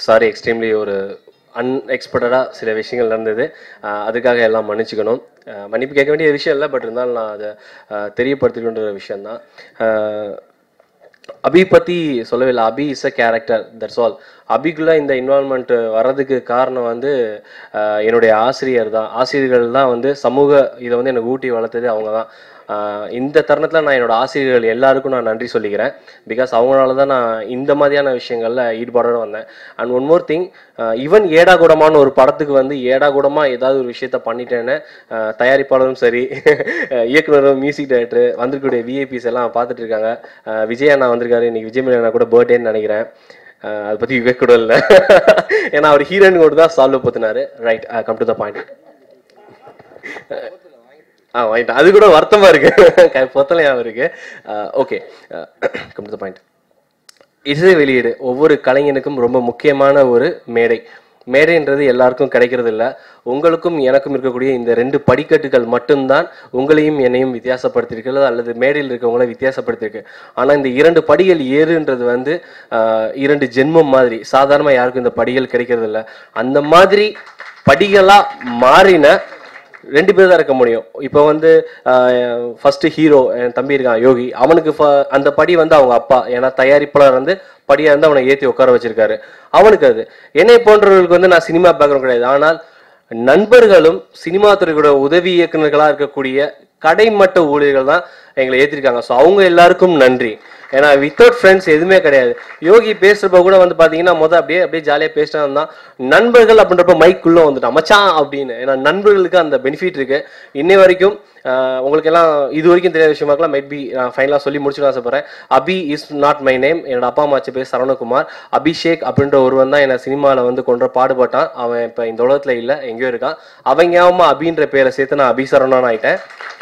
sorry extremely ஒரு அன்எக்ஸ்பெக்டடாக சில விஷயங்கள் நடந்தது அஹ் அதுக்காக எல்லாம் மன்னிச்சுக்கணும் அஹ் மன்னிப்பு கேட்க வேண்டிய விஷயம் இல்லை பட் இருந்தாலும் நான் அதை அஹ் தெரியப்படுத்திக்கின்ற விஷயந்தான் அஹ் அபி பற்றி சொல்லவே இல்லை Abhi is a character that's all அபிக்குள்ளே இந்த இன்வால்மெண்ட் வர்றதுக்கு காரணம் வந்து அஹ் என்னுடைய ஆசிரியர் தான் ஆசிரியர்கள் தான் வந்து சமூக இதை வந்து எனக்கு ஊட்டி வளர்த்தது அவங்க தான் ஆஹ் இந்த தருணத்தில் நான் என்னோட ஆசிரியர்கள் எல்லாருக்கும் நான் நன்றி சொல்லிக்கிறேன் பிகாஸ் அவங்களால தான் நான் இந்த மாதிரியான விஷயங்களில் ஈடுபாடோட வந்தேன் and one more thing even ஏடாகுடமான ஒரு படத்துக்கு வந்து ஏடாகுடமாக ஏதாவது ஒரு விஷயத்த பண்ணிட்டேன்னு ஆஹ் தயாரிப்பாளரும் சரி இயக்குனரும் மியூசிக் டைரக்டர் வந்திருக்கக்கூடிய விஐபிஸ் எல்லாம் பார்த்துட்டு இருக்காங்க ஆஹ் விஜய் அண்ணா வந்திருக்காரு இன்னைக்கு விஜய் அண்ணா கூட பர்த்டேன்னு நினைக்கிறேன் ஆஹ் அதை பற்றி விவேக் கூட இல்லை ஏன்னா அவர் ஹீரோயின் கூட தான் சால்வ் பற்றினாரு right come to the point ஆ வாங்கிட்டேன் அது கூட வருத்தமா இருக்கு க- பொத்தலையா இருக்கு okay come to the point இசை வெளியீடு ஒவ்வொரு கலைஞனுக்கும் ரொம்ப முக்கியமான ஒரு மேடை மேடைன்றது எல்லாருக்கும் கிடைக்கிறது இல்ல உங்களுக்கும் எனக்கும் இருக்கக்கூடிய இந்த ரெண்டு படிக்கட்டுகள் மட்டும்தான் உங்களையும் என்னையும் வித்தியாசப்படுத்தியிருக்கிறது அல்லது மேடையில் இருக்கவங்கள வித்தியாசப்படுத்தியிருக்கு ஆனா இந்த இரண்டு படிகள் ஏறுன்றது வந்து ஆஹ், இரண்டு ஜென்மம் மாதிரி சாதாரணமா யாருக்கும் இந்த படிகள் கிடைக்கிறது இல்ல அந்த மாதிரி படிகளா மாறின ரெண்டு பேர் தான் இருக்க முடியும் இப்போ வந்து ஃபர்ஸ்ட் ஹீரோ என் தம்பி இருக்கான் யோகி அவனுக்கு ஃப- அந்த படி வந்து அவங்க அப்பா ஏன்னா தயாரிப்பாளர் வந்து படியா இருந்து அவனை ஏத்தி உட்கார வச்சிருக்காரு அவனுக்கு அது என்னை போன்றவர்களுக்கு வந்து நான் சினிமா பேக்ரவுண்ட் கிடையாது ஆனால் நண்பர்களும் சினிமா துறையோட உதவி இயக்குனர்களா இருக்கக்கூடிய கடைமட்ட ஊழியர்கள் தான் எங்களை ஏத்திருக்காங்க ஸோ அவங்க எல்லாருக்கும் நன்றி ஏன்னா வித்தவுட் ஃப்ரெண்ட்ஸ் எதுவுமே கிடையாது யோகி பேசுறப்ப கூட வந்து பாத்தீங்கன்னா முத அப்படியே அப்படியே ஜாலியா பேசிட்டு இருந்தான் நண்பர்கள் அப்படின்றப்ப மைக்குள்ள வந்துட்டான் மச்சான் அப்படின்னு ஏன்னா நண்பர்களுக்கு அந்த பெனிஃபிட் இருக்கு இன்னை வரைக்கும் ஆஹ், உங்களுக்கு எல்லாம் இது வரைக்கும் தெரியாத விஷயமா இருக்கலாம் மைட் பி ஃபைனலாக சொல்லி முடிச்சுட்டு ஆசைப்படுறேன் Abhi is not my name என்னோட அப்பா அம்மா பேர் சரவணகுமார் அபிஷேக் அப்படின்ற ஒருவன் தான் என்னை சினிமாவில் வந்து கொன்ற பாடுபட்டான் அவன் இப்போ இந்த உலகத்துல இல்லை எங்கேயோ இருக்கான் அவங்க ஞாபகமா அபின்ற பேரை சேர்த்து நான் அபி சரவணன் ஆயிட்டேன்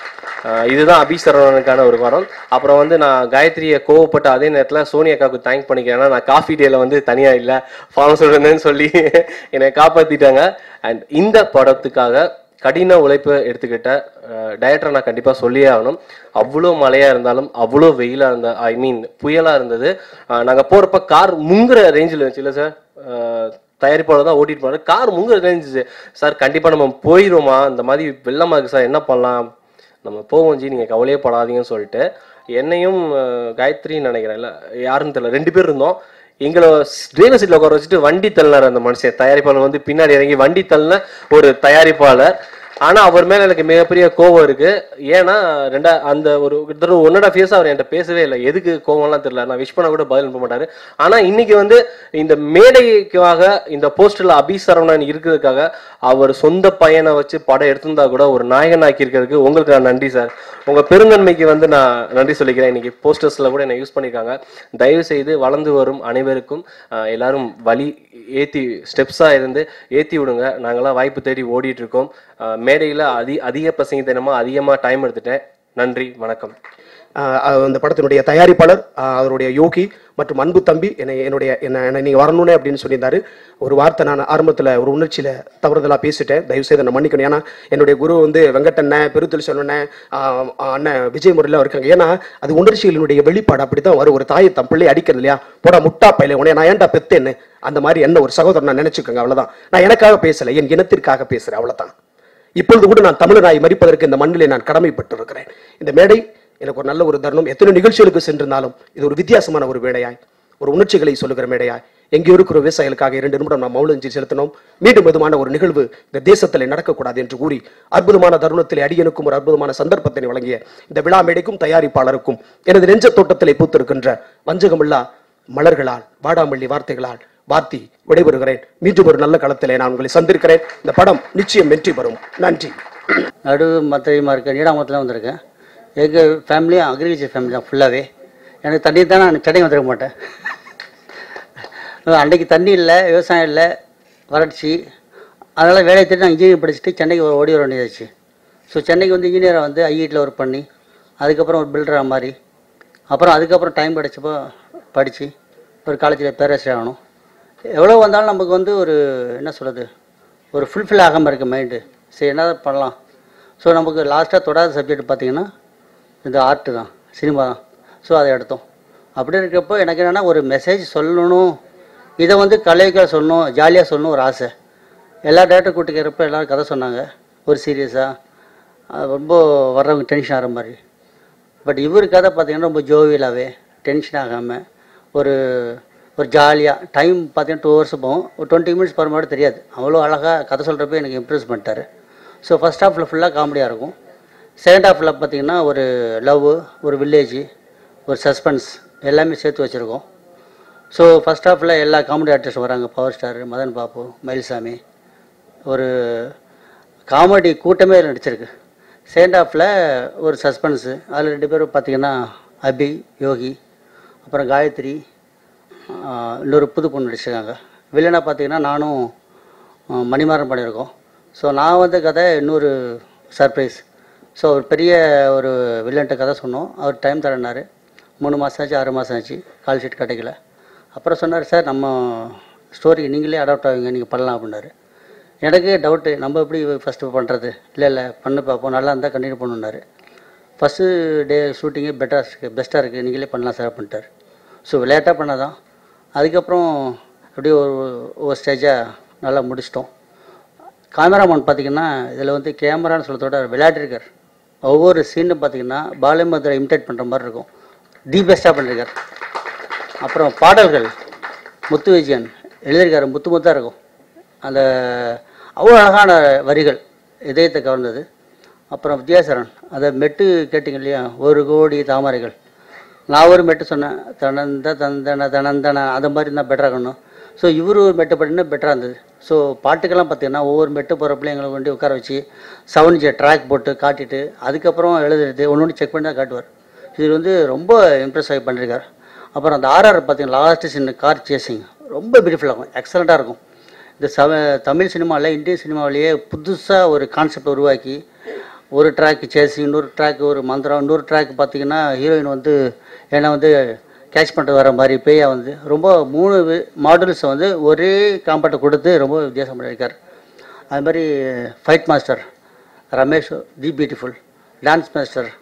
ஆஹ் இதுதான் அபிசரவனுக்கான ஒரு வாரம் அப்புறம் வந்து நான் காயத்ரியை கோவப்பட்ட அதே நேரத்தில் சோனியாக்காவுக்கு தேங்க் பண்ணிக்கிறேன் ஏன்னா நான் காஃபி டேல வந்து தனியாக இல்லை ஃபார்ம் சொல்றேன்னு சொல்லி என்னை காப்பாற்றிட்டாங்க அண்ட் இந்த படத்துக்காக கடின உழைப்பு எடுத்துக்கிட்ட டைரக்டரை நான் கண்டிப்பாக சொல்லியே ஆகணும் அவ்வளோ மழையாக இருந்தாலும் அவ்வளோ வெயிலாக இருந்த ஐ மீன் புயலாக இருந்தது நாங்கள் போகிறப்ப கார் முங்குற ரேஞ்சில் இருந்துச்சு இல்லை சார் தயாரிப்பாளர் தான் ஓட்டிட்டு போனாரு கார் முங்குற ரேஞ்சு சார் கண்டிப்பாக நம்ம போயிடுவோமா இந்த மாதிரி வெள்ளமா இருக்கு சார் என்ன பண்ணலாம் நம்ம போவோம் ஜி நீங்கள் கவலையே படாதீங்கன்னு சொல்லிட்டு என்னையும் அஹ், காயத்ரின்னு நினைக்கிறேன் இல்லை யாருன்னு தெரியல ரெண்டு பேர் இருந்தோம் எங்களை டிரைவர் சீட்டில் உட்கார வச்சுட்டு வண்டி தள்ளினார் அந்த மனுஷன் தயாரிப்பாளர் வந்து பின்னாடி இறங்கி வண்டி தள்ளின ஒரு தயாரிப்பாளர் ஆனா அவர் மேல எனக்கு மிகப்பெரிய கோவம் இருக்கு ஏன்னா ரெண்டா அந்த ஒரு கிட்டத்தட்ட ஒன் அண்ட் ஆஃப் இயர்ஸ் அவர் என்கிட்ட பேசவே இல்லை எதுக்கு கோவம்லாம் தெரியல நான் விஷ் பண்ண கூட பதில் அனுப்ப மாட்டாரு ஆனா இன்னைக்கு வந்து இந்த மேடைக்காக இந்த போஸ்டர்ல அபிசரவணன் இருக்கிறதுக்காக அவர் சொந்த பையனை வச்சு படம் எடுத்திருந்தா கூட ஒரு நாயகன் ஆக்கி இருக்கிறதுக்கு உங்களுக்கு நான் நன்றி சார் உங்க பெருந்தன்மைக்கு வந்து நான் நன்றி சொல்லிக்கிறேன் இன்னைக்கு போஸ்டர்ஸ்ல கூட என்ன யூஸ் பண்ணிருக்காங்க தயவு செய்து வளர்ந்து வரும் அனைவருக்கும் ஆஹ், எல்லாரும் வழி ஏத்தி ஸ்டெப்ஸா இருந்து ஏத்தி விடுங்க நாங்களாம் வாய்ப்பு தேடி ஓடிட்டு இருக்கோம் ஆஹ், மேடையில அதி அதிக பசங்க தினமா அதிகமா டைம் எடுத்துட்டேன் நன்றி வணக்கம் ஆஹ் அஹ் அந்த படத்தினுடைய தயாரிப்பாளர் ஆஹ் அவருடைய யோகி மற்றும் அன்பு தம்பி என்னை என்னுடைய என்ன என்னை நீங்கள் வரணும்னே அப்படின்னு சொல்லியிருந்தாரு ஒரு வார்த்தை நான் ஆரம்பத்தில் ஒரு உணர்ச்சியில் தவறுதலாக பேசிட்டேன் தயவு செய்து நான் மன்னிக்கணும் ஏன்னா என்னுடைய குரு வந்து வெங்கட்டண்ணன் பெருத்தல் சொன்னேன் அண்ணன் விஜய் முறையில் இருக்காங்க ஏன்னா அது உணர்ச்சிகளினுடைய வெளிப்பாடு அப்படி தான் வரும் ஒரு தாயை தன் பிள்ளை அடிக்கிறது இல்லையா போடா முட்டா பையில உடனே நான் ஏன்டா பெத்தேன்னு அந்த மாதிரி என்ன ஒரு சகோதரன் நான் நினைச்சுக்கோங்க அவ்வளவுதான் நான் எனக்காக பேசலை என் இனத்திற்காக பேசுறேன் அவ்வளவுதான் இப்பொழுது கூட நான் தமிழராய் மறிப்பதற்கு இந்த மண்ணிலே நான் கடமைப்பட்டு இருக்கிறேன் இந்த மேடை எனக்கு ஒரு நல்ல ஒரு தருணம் எத்தனை நிகழ்ச்சிகளுக்கு சென்றிருந்தாலும் இது ஒரு வித்தியாசமான ஒரு மேடையாய் ஒரு உணர்ச்சிகளை சொல்லுகிற மேடையாய் எங்கேயோ இருக்கிற விவசாயிகளுக்காக இரண்டு நிமிடம் நாம் மௌனஞ்சி செலுத்தினோம் மீண்டும் விதமான ஒரு நிகழ்வு இந்த தேசத்தில் நடக்கக்கூடாது என்று கூறி அற்புதமான தருணத்திலே அடியனுக்கும் ஒரு அற்புதமான சந்தர்ப்பத்தை வழங்கிய இந்த விழா மேடைக்கும் தயாரிப்பாளருக்கும் எனது நெஞ்ச தோட்டத்திலே பூத்திருக்கின்ற வஞ்சகமில்லா மலர்களால் வாடாமல்லி வார்த்தைகளால் வார்த்தி விடைபெறுகிறேன் மீண்டும் ஒரு நல்ல களத்திலே நான் உங்களை சந்திருக்கிறேன் இந்த படம் நிச்சயம் வெற்றி பெறும் நன்றி நடு மத்தியமாக இருக்கேன் நீடாமத்தில் வந்திருக்கேன் எங்கள் ஃபேமிலியும் அக்ரிகல்ச்சர் ஃபேமிலி தான் ஃபுல்லாகவே எனக்கு தண்ணி தான் நான் சென்னை வந்துருக்க மாட்டேன் அன்றைக்கு தண்ணி இல்லை விவசாயம் இல்லை வறட்சி அதனால் வேலையை தேடி நான் இன்ஜினியரிங் படிச்சுட்டு சென்னைக்கு ஓடி வர வேண்டியதாச்சு ஸோ சென்னைக்கு வந்து இன்ஜினியரை வந்து ஐஐடியில் ஒர்க் பண்ணி அதுக்கப்புறம் ஒரு பில்டராக மாதிரி அப்புறம் அதுக்கப்புறம் டைம் கிடைச்சப்போ படித்து ஒரு காலேஜில் பேராசிரியர் ஆகணும் எவ்வளோ வந்தாலும் நமக்கு வந்து ஒரு என்ன சொல்கிறது ஒரு ஃபுல்ஃபில் ஆகாமல் இருக்கு மைண்டு சரி என்ன பண்ணலாம் ஸோ நமக்கு லாஸ்ட்டாக தொடாத சப்ஜெக்ட் பார்த்தீங்கன்னா இந்த ஆர்ட்டு தான் சினிமா தான் ஸோ அதை எடுத்தோம் அப்படி இருக்கப்போ எனக்கு என்னென்னா ஒரு மெசேஜ் சொல்லணும் இதை வந்து கலைக்க சொல்லணும் ஜாலியாக சொல்லணும் ஒரு ஆசை எல்லா டேரக்டர் கூட்டிக்கிறப்ப எல்லாரும் கதை சொன்னாங்க ஒரு சீரியஸாக ரொம்ப வர்றவங்க டென்ஷன் ஆகிற மாதிரி பட் இவர் கதை பார்த்தீங்கன்னா ரொம்ப ஜோவியலாகவே டென்ஷன் ஆகாமல் ஒரு ஒரு ஜாலியாக டைம் பார்த்தீங்கன்னா டூ ஹவர்ஸ் போகும் ஒரு டுவெண்ட்டி மினிட்ஸ் போகிற மாதிரி தெரியாது அவ்வளோ அழகாக கதை சொல்கிறப்ப எனக்கு இம்ப்ரெஸ் பண்ணிட்டாரு ஸோ ஃபஸ்ட் ஹாஃபில் ஃபுல்லாக காமெடியாக இருக்கும் செகண்ட் ஹாஃபில் பார்த்தீங்கன்னா ஒரு லவ் ஒரு வில்லேஜ் ஒரு சஸ்பென்ஸ் எல்லாமே சேர்த்து வச்சுருக்கோம் ஸோ ஃபஸ்ட் ஹாஃபில் எல்லா காமெடி ஆர்டிஸ்ட் வராங்க பவர் ஸ்டார் மதன் பாபு மயில்சாமி ஒரு காமெடி கூட்டமே இதுல நடிச்சிருக்கு செகண்ட் ஹாஃபில் ஒரு சஸ்பென்ஸு அதில் ரெண்டு பேரும் பார்த்தீங்கன்னா அபி யோகி அப்புறம் காயத்ரி ஆஹ் இன்னொரு புது பொண்ணு நடிச்சிருக்காங்க வில்லனாக பார்த்தீங்கன்னா நானும் ஆஹ் மணிமாறன் பண்ணியிருக்கோம் ஸோ நான் வந்த கதை இன்னொரு சர்ப்ரைஸ் ஸோ ஒரு பெரிய ஒரு வில்லன்ட்ட கதை சொன்னோம் அவர் டைம் தரனார் மூணு மாதம் ஆச்சு ஆறு மாதம் ஆச்சு கால் ஷீட் கிடைக்கல அப்புறம் சொன்னார் சார் நம்ம ஸ்டோரி நீங்களே அடாப்ட் ஆவீங்க நீங்கள் பண்ணலாம் அப்படின்னாரு எனக்கு டவுட்டு நம்ம எப்படி ஃபஸ்ட்டு பண்ணுறது இல்லை இல்லை பண்ணு பார்ப்போம் நல்லா இருந்தால் கண்டினியூ பண்ணுனாரு ஃபஸ்ட்டு டே ஷூட்டிங்கே பெட்டராக இருக்குது பெஸ்ட்டாக இருக்குது நீங்களே பண்ணலாம் சார் பண்ணிட்டார் ஸோ விளையாட்டாக பண்ணதான் அதுக்கப்புறம் அப்படியே ஒரு ஒரு ஸ்டேஜாக நல்லா முடிச்சிட்டோம் கேமராமேன் பார்த்தீங்கன்னா இதில் வந்து கேமரான்னு சொல்கிறதோட விளையாடிருக்கார் ஒவ்வொரு சீனும் பார்த்தீங்கன்னா பாலிமந்திரை இமிடேட் பண்ணுற மாதிரி இருக்கும் தி பெஸ்ட்டாக பண்ணியிருக்கார் அப்புறம் பாடல்கள் முத்து விஜயன் எழுதியிருக்காரு முத்து முத்தாக இருக்கும் அந்த அவ்வளோ அழகான வரிகள் இதயத்தை கவர்ந்தது அப்புறம் வித்யாசரன் அதை மெட்டு கேட்டிங்க இல்லையா ஒரு கோடி தாமரைகள் நான் ஒரு மெட்டு சொன்னேன் தனந்த தந்தன தனந்தன அந்த மாதிரி தான் பெட்டராக இருக்கணும் ஸோ இவர் ஒரு மெட்டு பண்ணினா பெட்டராக இருந்தது ஸோ பாட்டுக்கெல்லாம் பார்த்தீங்கன்னா ஒவ்வொரு மெட்டு போகிறப்பல எங்களை கொண்டு உட்கார வச்சு சவுண்ட் ட்ராக் போட்டு காட்டிட்டு அதுக்கப்புறம் எழுதுறது ஒன்று ஒன்று செக் பண்ணி தான் காட்டுவார் இது வந்து ரொம்ப இம்ப்ரெஸ் ஆகி பண்ணியிருக்கார் அப்புறம் அந்த ஆர்ஆர் பார்த்தீங்கன்னா லாஸ்ட் சின்ன கார் சேசிங் ரொம்ப பியூட்டிஃபுல்லாக இருக்கும் எக்ஸலண்ட்டாக இருக்கும் இந்த சம தமிழ் சினிமாவில் இந்தியன் சினிமாவிலேயே புதுசாக ஒரு கான்செப்ட் உருவாக்கி ஒரு ட்ராக் சேசிங் இன்னொரு ட்ராக் ஒரு மந்திரம் இன்னொரு ட்ராக் பார்த்தீங்கன்னா ஹீரோயின் வந்து என்னை வந்து கேட்ச் பண்ணிட்டு வர மாதிரி பேயா வந்து ரொம்ப மூணு மாடல்ஸை வந்து ஒரே காம்பேக்டை கொடுத்து ரொம்ப வித்தியாசம் பண்ணியிருக்கார் அது மாதிரி fight master Ramesh the beautiful dance master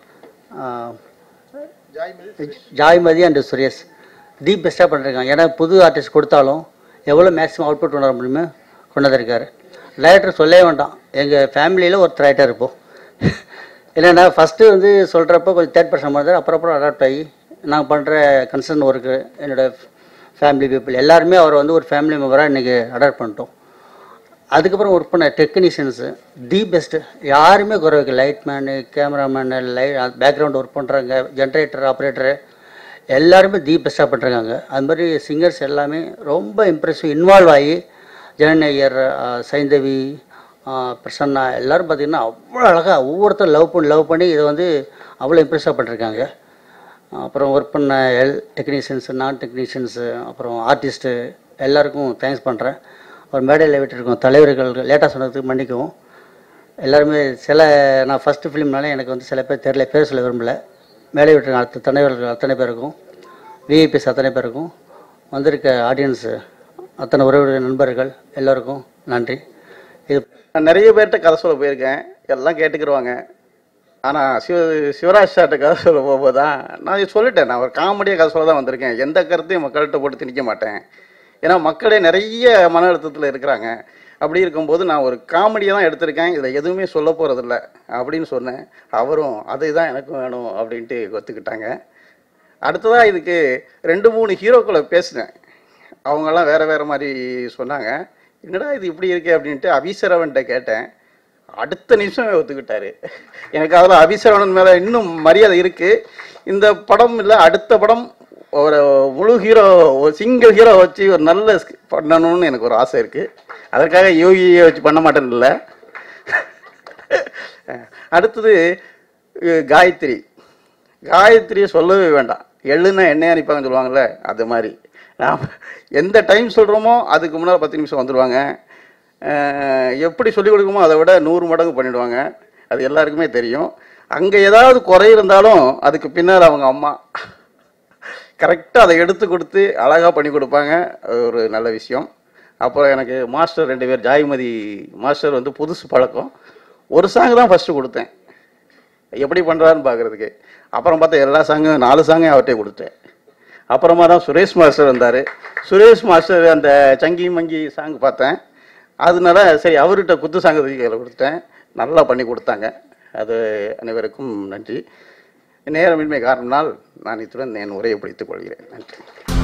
Joymathi and Suresh the பெஸ்ட்டாக பண்ணிருக்காங்க ஏன்னா புது ஆர்டிஸ்ட் கொடுத்தாலும் எவ்வளோ மேக்ஸிமம் அவுட்புட் கொண்டு வர முடியுமோ கொண்டு வந்திருக்காரு டைரக்டர் சொல்லவே வேண்டாம் எங்கள் ஃபேமிலியில் ஒரு ரைட்டர் இருப்போம் இல்லைன்னா ஃபஸ்ட்டு வந்து சொல்கிறப்ப கொஞ்சம் தேர்ட் பர்சன் மாதிரி அப்புறம் அப்புறம் அடாப்ட் ஆகி நான் பண்ணுற கன்சர்ன் ஒர்க்கு என்னோட ஃபேமிலி பீப்புள் எல்லாருமே அவரை வந்து ஒரு ஃபேமிலி மெம்பராக இன்றைக்கி அடாப்ட் பண்ணிட்டோம் அதுக்கப்புறம் ஒர்க் பண்ண டெக்னீஷியன்ஸு தி பெஸ்ட்டு யாருமே குறைவுக்கு light man cameraman light background work பண்ணுறாங்க ஜென்ரேட்டர் ஆப்ரேட்டரு எல்லாருமே தி பெஸ்ட்டாக பண்ணுறாங்க அது மாதிரி சிங்கர்ஸ் எல்லாமே ரொம்ப இம்ப்ரெசிவ் இன்வால்வ் ஆகி ஜனநேயர் அஹ், சைந்தவி அஹ், பிரசன்னா எல்லாரும் பார்த்திங்கன்னா அவ்வளோ அழகாக ஒவ்வொருத்தரும் லவ் பண்ணி லவ் பண்ணி இதை வந்து அவ்வளோ இம்ப்ரெஸ்ஸாக பண்ணிருக்காங்க அப்புறம் ஒர்க் பண்ண எல் டெக்னீஷியன்ஸு நான் டெக்னீஷியன்ஸு அப்புறம் ஆர்டிஸ்ட்டு எல்லாருக்கும் தேங்க்ஸ் பண்ணுறேன் ஒரு மேடையில் விட்டுருக்கோம் தலைவர்கள் லேட்டாக சொன்னதுக்கு மன்னிக்கவும் எல்லாருமே சில நான் ஃபஸ்ட்டு ஃபிலிம்னால எனக்கு வந்து சில பேர் தெரியல பேர் சொல்ல விரும்பல மேடை விட்டுருக்க அத்தனை தலைவர்கள் அத்தனை பேருக்கும் விஐபிஸ் அத்தனை பேருக்கும் வந்திருக்க ஆடியன்ஸு அத்தனை உறவுடைய நண்பர்கள் எல்லோருக்கும் நன்றி இது நான் நிறைய பேர்கிட்ட கதை சொல்ல போயிருக்கேன் எல்லாம் கேட்டுக்கிருவாங்க ஆனால் சிவ சிவராஜ் சார்கிட்ட கதை சொல்ல போகும்போது தான் நான் இது சொல்லிட்டேன் நான் ஒரு காமெடியாக கதை சொல்ல தான் வந்திருக்கேன் எந்த கருத்தையும் மக்கள்கிட்ட போட்டு திணிக்க மாட்டேன் ஏன்னா மக்களே நிறைய மன அழுத்தத்தில் இருக்கிறாங்க அப்படி இருக்கும்போது நான் ஒரு காமெடியை தான் எடுத்திருக்கேன் இதில் எதுவுமே சொல்ல போகிறதில்ல அப்படின்னு சொன்னேன் அவரும் அதுதான் எனக்கும் வேணும் அப்படின்ட்டு ஒத்துக்கிட்டாங்க அடுத்ததாக இதுக்கு ரெண்டு மூணு ஹீரோக்களை பேசினேன் அவங்கெல்லாம் வேற வேற மாதிரி சொன்னாங்க என்னடா இது இப்படி இருக்கே அப்படின்ட்டு அபிசரவன்ட்ட கேட்டேன் அடுத்த நிமிஷமே ஒத்துக்கிட்டாரு எனக்கு அதில் அபிசரவணன் மேலே இன்னும் மரியாதை இருக்கு இந்த படம் இல்லை அடுத்த படம் ஒரு முழு ஹீரோ ஒரு சிங்கிள் ஹீரோ வச்சு ஒரு நல்ல sc- பண்ணணும்னு எனக்கு ஒரு ஆசை இருக்கு அதற்காக யோகியை வச்சு பண்ண மாட்டேன்னு இல்லை அடுத்தது அஹ், காயத்ரி காயத்ரியை சொல்லவே வேண்டாம் எள்ளுன்னா எண்ணெய் அனுப்பாங்கன்னு சொல்லுவாங்கல்ல அது மாதிரி நாம் எந்த டைம் சொல்கிறோமோ அதுக்கு முன்னால் பத்து நிமிஷம் வந்துடுவாங்க அஹ், எப்படி சொல்லிக் கொடுக்குமோ அதை விட நூறு மடங்கு பண்ணிடுவாங்க அது எல்லாருக்குமே தெரியும் அங்கே ஏதாவது குறை இருந்தாலும் அதுக்கு பின்னால் அவங்க அம்மா கரெக்டாக அதை எடுத்து கொடுத்து அழகாக பண்ணி கொடுப்பாங்க அது ஒரு நல்ல விஷயம் அப்புறம் எனக்கு மாஸ்டர் ரெண்டு பேர் ஜாய்மதி மாஸ்டர் வந்து புதுசு பழக்கம் ஒரு சாங் தான் ஃபஸ்ட்டு கொடுத்தேன் எப்படி பண்ணுறாருன்னு பார்க்குறதுக்கு அப்புறம் பார்த்தா எல்லா சாங்கும் நாலு சாங்கையும் அவர்கிட்டே கொடுத்தேன் அப்புறமா தான் சுரேஷ் மாஸ்டர் வந்தார் சுரேஷ் மாஸ்டர் அந்த சங்கி மங்கி சாங் பார்த்தேன் அதனால சரி அவர்கிட்ட குத்து சாங்க கையில் கொடுத்துட்டேன் நல்லா பண்ணி கொடுத்தாங்க அது அனைவருக்கும் நன்றி நேரமின்மை காரணனால் நான் இத்துடன் என் உரையை பிடித்துக் கொள்கிறேன் நன்றி